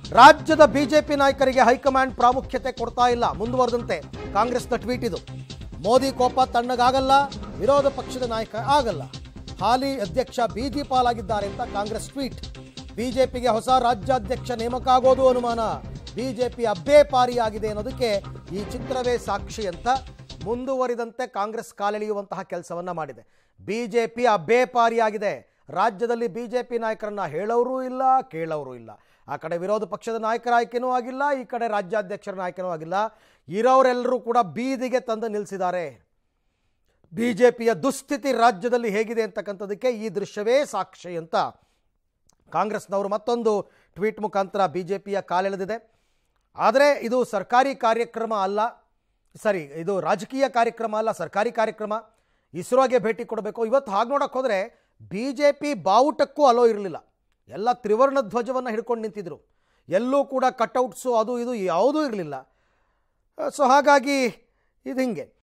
ರಾಜ್ಯದ ಬಿಜೆಪಿ ನಾಯಕರಿಗೆ ಹೈಕಮಾಂಡ್ ಪ್ರಾಮುಖ್ಯತೆ ಕೊಡ್ತಾ ಇಲ್ಲ ಮುಂದುವರೆದಂತೆ ಕಾಂಗ್ರೆಸ್ನ ಟ್ವೀಟ್ ಇದು ಮೋದಿ ಕೋಪ ತಣ್ಣಗಾಗಲ್ಲ ವಿರೋಧ ಪಕ್ಷದ ನಾಯಕ ಆಗಲ್ಲ ಹಾಲಿ ಅಧ್ಯಕ್ಷ ಬೀದಿ ಪಾಲಾಗಿದ್ದಾರೆ ಅಂತ ಕಾಂಗ್ರೆಸ್ ಟ್ವೀಟ್ ಬಿಜೆಪಿಗೆ ಹೊಸ ರಾಜ್ಯಾಧ್ಯಕ್ಷ ನೇಮಕ ಆಗೋದು ಅನುಮಾನ ಬಿಜೆಪಿ ಅಬ್ಬೇ ಪಾರಿಯಾಗಿದೆ ಅನ್ನೋದಕ್ಕೆ ಈ ಚಿತ್ರವೇ ಸಾಕ್ಷಿ ಅಂತ ಮುಂದುವರಿದಂತೆ ಕಾಂಗ್ರೆಸ್ ಕಾಲೆಳೆಯುವಂತಹ ಕೆಲಸವನ್ನ ಮಾಡಿದೆ ಬಿಜೆಪಿ ಅಬ್ಬೇ ಪಾರಿಯಾಗಿದೆ ರಾಜ್ಯದಲ್ಲಿ ಬಿಜೆಪಿ ನಾಯಕರನ್ನ ಹೇಳೋರು ಇಲ್ಲ ಕೇಳೋರು ಇಲ್ಲ ಆ ಕಡೆ ವಿರೋಧ ಪಕ್ಷದ ನಾಯಕರ ಆಯ್ಕೆನೂ ಆಗಿಲ್ಲ ಈ ಕಡೆ ರಾಜ್ಯಾಧ್ಯಕ್ಷರ ನಾಯಕನೂ ಆಗಿಲ್ಲ ಇರೋರೆಲ್ಲರೂ ಕೂಡ ಬೀದಿಗೆ ತಂದು ನಿಲ್ಲಿಸಿದ್ದಾರೆ ಬಿಜೆಪಿಯ ದುಸ್ಥಿತಿ ರಾಜ್ಯದಲ್ಲಿ ಹೇಗಿದೆ ಅಂತಕ್ಕಂಥದ್ದಕ್ಕೆ ಈ ದೃಶ್ಯವೇ ಸಾಕ್ಷಿ ಅಂತ ಕಾಂಗ್ರೆಸ್ನವರು ಮತ್ತೊಂದು ಟ್ವೀಟ್ ಮುಖಾಂತರ ಬಿ ಜೆ ಪಿಯ ಕಾಲೆಳೆದಿದೆ ಆದರೆ ಇದು ಸರ್ಕಾರಿ ಕಾರ್ಯಕ್ರಮ ಅಲ್ಲ ಸರಿ ಇದು ರಾಜಕೀಯ ಕಾರ್ಯಕ್ರಮ ಅಲ್ಲ ಸರ್ಕಾರಿ ಕಾರ್ಯಕ್ರಮ ಇಸ್ರೋಗೆ ಭೇಟಿ ಕೊಡಬೇಕು ಇವತ್ತು ಹಾಗೆ ನೋಡೋಕೆ ಹೋದರೆ ಬಿ ಜೆ ಪಿ ಬಾವುಟಕ್ಕೂ ಅಲೋ ಇರಲಿಲ್ಲ ಎಲ್ಲ ತ್ರಿವರ್ಣ ಧ್ವಜವನ್ನು ಹಿಡ್ಕೊಂಡು ನಿಂತಿದ್ರು ಎಲ್ಲೂ ಕೂಡ ಕಟ್ಔಟ್ಸು ಅದು ಇದು ಯಾವುದೂ ಇರಲಿಲ್ಲ ಸೊ ಹಾಗಾಗಿ ಇದು ಹಿಂಗೆ